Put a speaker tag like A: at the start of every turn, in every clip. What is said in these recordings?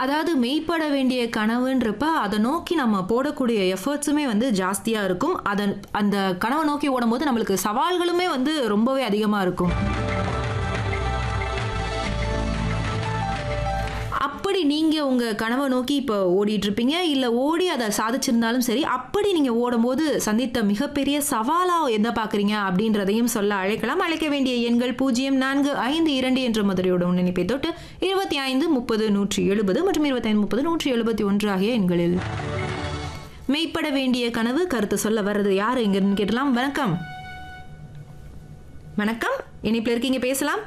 A: அதாவது மெய்ப்பட வேண்டிய கனவுன்றப்ப அதை நோக்கி நம்ம போடக்கூடிய எஃபர்ட்ஸுமே வந்து ஜாஸ்தியாக இருக்கும் அதன் அந்த கனவை நோக்கி ஓடும்போது நம்மளுக்கு சவால்களுமே வந்து ரொம்பவே அதிகமாக இருக்கும் அப்படி நீங்கள் உங்கள் கனவை நோக்கி இப்போ ஓடிட்டு இருப்பீங்க இல்லை ஓடி அதை சாதிச்சிருந்தாலும் சரி அப்படி நீங்கள் ஓடும்போது சந்தித்த மிகப்பெரிய சவாலாக எதை பார்க்குறீங்க அப்படின்றதையும் சொல்ல அழைக்கலாம் அழைக்க வேண்டிய எண்கள் பூஜ்ஜியம் நான்கு ஐந்து இரண்டு என்ற மதுரையோட முன்னணிப்பை தொட்டு இருபத்தி ஐந்து முப்பது நூற்றி எழுபது மற்றும் இருபத்தைந்து முப்பது நூற்றி எழுபத்தி ஒன்று ஆகிய எண்களில் மெய்ப்பட வேண்டிய கனவு கருத்து சொல்ல வர்றது யார் எங்கன்னு கேட்டலாம் வணக்கம் வணக்கம் இனிப்பில் இருக்கீங்க பேசலாம்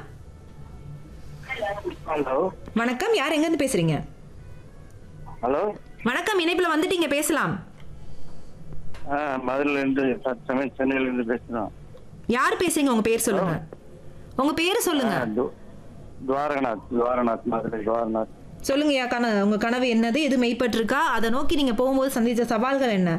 B: ஹலோ
A: வணக்கம் யார் எங்கேருந்து பேசுறீங்க
B: ஹலோ
A: வணக்கம் இணைப்பில் வந்துட்டீங்க பேசலாம்
B: ஆ மதுரையிலேருந்து சமயம் சென்னையிலேருந்து பேசுகிறோம்
A: யார் பேசுறீங்க உங்க பேர் சொல்லுங்க உங்க பேர் சொல்லுங்க
B: துவாரகநாத் துவாரநாத் மதுரை துவாரநாத்
A: சொல்லுங்க யா கன உங்க கனவு என்னது எது மெய்ப்பட்டிருக்கா அதை நோக்கி நீங்க போகும்போது சந்திச்ச சவால்கள் என்ன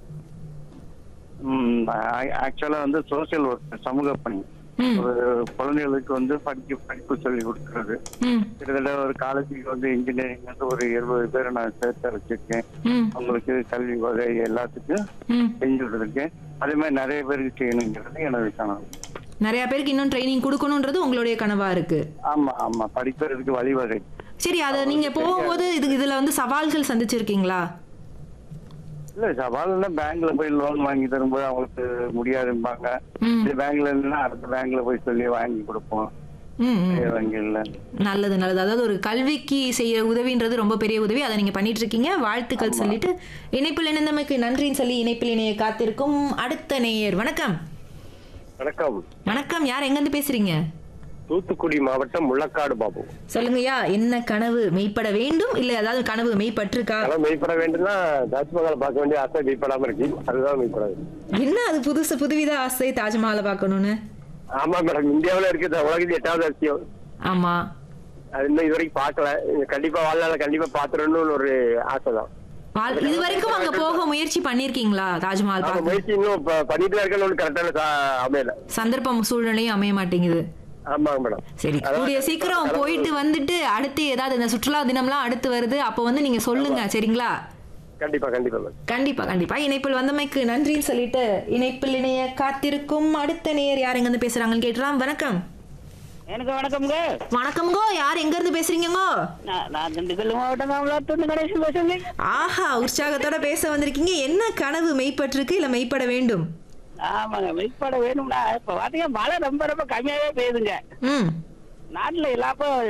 B: ஆக்சுவலாக வந்து சோசியல் ஒர்க் சமூக பணி
A: ம்.
B: ஒரு குழந்தைகளுக்கு வந்து படிக்க படிப்பு சொல்லி கொடுக்குறது
A: ம்
B: கிட்டத்தட்ட ஒரு காலேஜுக்கு வந்து இன்ஜினியரிங் வந்து ஒரு இருபது பேரை நான் சேர்த்து வச்சிருக்கேன்
A: ம்
B: அவங்களுக்கு கல்வி வகை எல்லாத்துக்கும்
A: ம்
B: செஞ்சு விட்டுருக்கேன் அதே மாதிரி நிறைய பேருக்கு செய்யணுங்கிறது எனது கனவு
A: நிறைய பேருக்கு இன்னும் ட்ரைனிங் கொடுக்கணுன்றது உங்களுடைய கனவா இருக்கு
B: ஆமா ஆமா படிப்பதற்கு வழிவகை
A: சரி அதை நீங்க போகும்போது இது இதுல வந்து சவால்கள் சந்திச்சிருக்கீங்களா
B: இல்ல சவால்னா பேங்க்ல போய் லோன் வாங்கி தரும்போது அவங்களுக்கு முடியாதும்பாங்க
A: ம்
B: இந்த பேங்க்ல இல்லைன்னா அடுத்த பேங்க்ல போய் சொல்லி வாங்கி கொடுப்போம்
A: ம் ம்.
B: வங்கியில்
A: நல்லது நல்லது அதாவது ஒரு கல்விக்கு செய்ய உதவின்றது ரொம்ப பெரிய உதவி அதை நீங்க பண்ணிட்டு இருக்கீங்க வாழ்த்துக்கள் சொல்லிட்டு இணைப்பில் இணைந்தமைக்கு நன்றின்னு சொல்லி இணைப்பில் இணைய காத்திருக்கும் அடுத்த நேயர் வணக்கம்
C: வணக்கம்
A: வணக்கம் யார் எங்கேருந்து பேசுறீங்க
C: தூத்துக்குடி மாவட்டம் முள்ளக்காடு பாபு
A: சொல்லுங்கய்யா என்ன கனவு மெய்ப்பட வேண்டும் இல்ல ஏதாவது கனவு மெய்ப்பட்டிருக்கா
C: அதெல்லாம் மெய்ப்பட வேண்டும்னா தாஜ்மஹாலை பார்க்க வேண்டிய ஆசை மெய்ப்படாம இருக்கு அதுதான் மெய்ப்பட வேண்டும்
A: என்ன அது புதுசு புதுவித ஆசை தாஜ்மஹாலை பார்க்கணும்னு
C: ஆமா மேடம் இந்தியாவுல இருக்கிற உலகத்து எட்டாவது அதிசயம்
A: ஆமா
C: அது இன்னும் இது வரைக்கும் பார்க்கல இது கண்டிப்பா வாழ்நாள கண்டிப்பா பாத்துறணும்னு ஒரு ஆசை தான்
A: வாழ்- இது வரைக்கும் அங்க போக முயற்சி பண்ணிருக்கீங்களா தாஜ்மஹால்
C: ஆமா
A: பார்க்க
C: முயற்சி இன்னும் ப- பண்ணிட்டு தான் இருக்கேன்னு ஒண்ணு கரெக்டான சா- அமையல
A: சந்தர்ப்பம் சூழ்நிலையும் அமைய மாட்டேங்குது
C: ஆமாங்க மேடம்
A: சரி
C: அதான்
A: கூடிய சீக்கிரம் போயிட்டு வந்துட்டு அடுத்து ஏதாவது இந்த சுற்றுலா தினம்லாம் அடுத்து வருது அப்போ வந்து நீங்க சொல்லுங்க சரிங்களா
C: கண்டிப்பா கண்டிப்பா மேடம்
A: கண்டிப்பா கண்டிப்பா இணைப்பில் வந்தமைக்கு நன்றின்னு சொல்லிட்டு இணைப்பில் இணைய காத்திருக்கும் அடுத்த நேயர் யார் எங்க இருந்து பேசுறாங்கன்னு கேட்டலாம் வணக்கம்
D: எனக்கு வணக்கம்ங்க
A: வணக்கம்கோ யார் எங்க இருந்து பேசுறீங்கங்கோ
D: நான் நான் திண்டுக்கல் மாவட்டம் காமலாத்தூர் கணேசன் பேசுறேன்
A: ஆஹா உற்சாகத்தோட பேச வந்திருக்கீங்க என்ன கனவு மெய்ப்பட்டிருக்கு இல்ல மெய்ப்பட வேண்டும்
D: ஆமாங்க வெளிப்பாடு வேணும்னா இப்ப பாத்தீங்கன்னா மழை ரொம்ப ரொம்ப கம்மியாவே பெய்யுதுங்க
A: ம்
D: நாட்டுல எல்லாப்போ